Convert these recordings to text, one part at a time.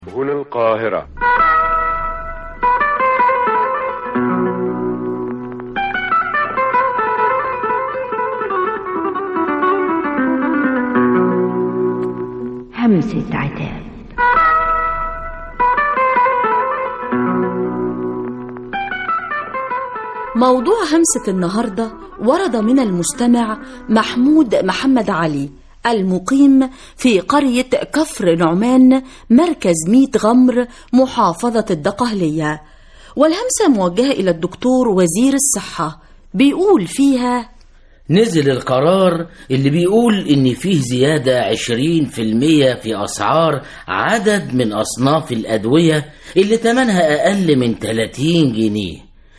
هنا القاهرة همسة عتاب موضوع همسة النهاردة ورد من المستمع محمود محمد علي المقيم في قرية كفر نعمان مركز ميت غمر محافظة الدقهلية والهمسة موجهة إلى الدكتور وزير الصحة بيقول فيها نزل القرار اللي بيقول إن فيه زيادة عشرين في المية في أسعار عدد من أصناف الأدوية اللي تمنها أقل من 30 جنيه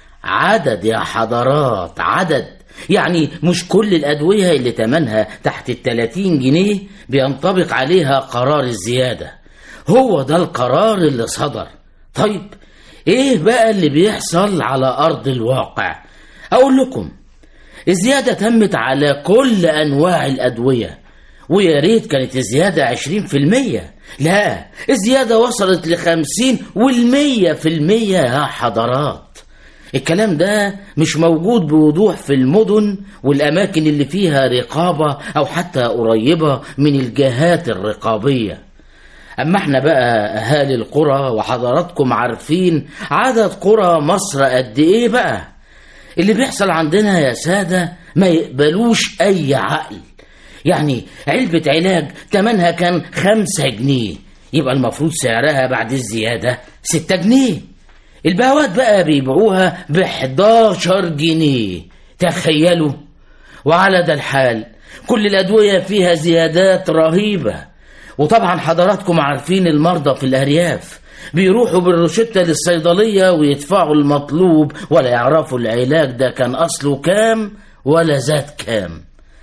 عدد يا حضرات عدد يعني مش كل الأدوية اللي تمنها تحت التلاتين جنيه بينطبق عليها قرار الزيادة هو ده القرار اللي صدر طيب ايه بقى اللي بيحصل على أرض الواقع أقول لكم الزيادة تمت على كل أنواع الأدوية ويا ريت كانت الزيادة عشرين في المية لا الزيادة وصلت لخمسين والمية في المية يا حضرات الكلام ده مش موجود بوضوح في المدن والأماكن اللي فيها رقابة أو حتى قريبة من الجهات الرقابية أما احنا بقى أهالي القرى وحضراتكم عارفين عدد قرى مصر قد إيه بقى اللي بيحصل عندنا يا سادة ما يقبلوش أي عقل يعني علبة علاج تمنها كان خمسة جنيه يبقى المفروض سعرها بعد الزيادة ستة جنيه البهوات بقى بيبيعوها ب 11 جنيه تخيلوا وعلى ده الحال كل الأدوية فيها زيادات رهيبة وطبعا حضراتكم عارفين المرضى في الأرياف بيروحوا بالروشتة للصيدلية ويدفعوا المطلوب ولا يعرفوا العلاج ده كان أصله كام ولا زاد كام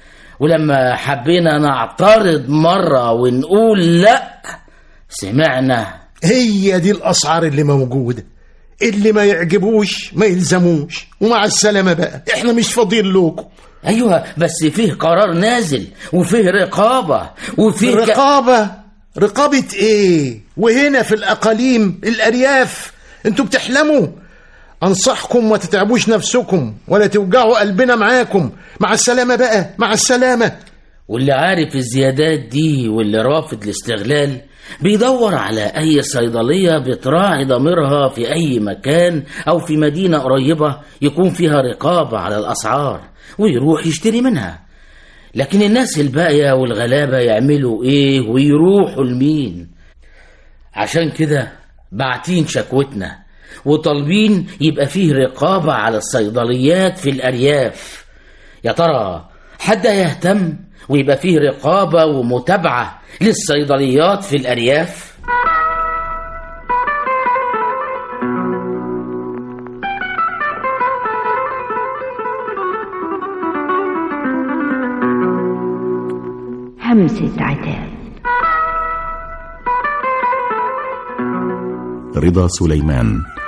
ولما حبينا نعترض مرة ونقول لأ سمعنا هي دي الأسعار اللي موجودة اللي ما يعجبوش ما يلزموش ومع السلامة بقى احنا مش فاضيين لكم ايوه بس فيه قرار نازل وفيه رقابه وفيه ك... رقابة رقابة ايه وهنا في الأقاليم الأرياف انتوا بتحلموا أنصحكم ما تتعبوش نفسكم ولا توجعوا قلبنا معاكم مع السلامة بقى مع السلامة واللي عارف الزيادات دي واللي رافض الاستغلال بيدور على أي صيدلية بتراعي ضميرها في أي مكان أو في مدينة قريبة يكون فيها رقابة على الأسعار ويروح يشتري منها لكن الناس الباقية والغلابة يعملوا إيه ويروحوا لمين عشان كده باعتين شكوتنا وطالبين يبقى فيه رقابة على الصيدليات في الأرياف يا ترى حد يهتم ويبقى فيه رقابة ومتابعة للصيدليات في الأرياف همسة عتاب رضا سليمان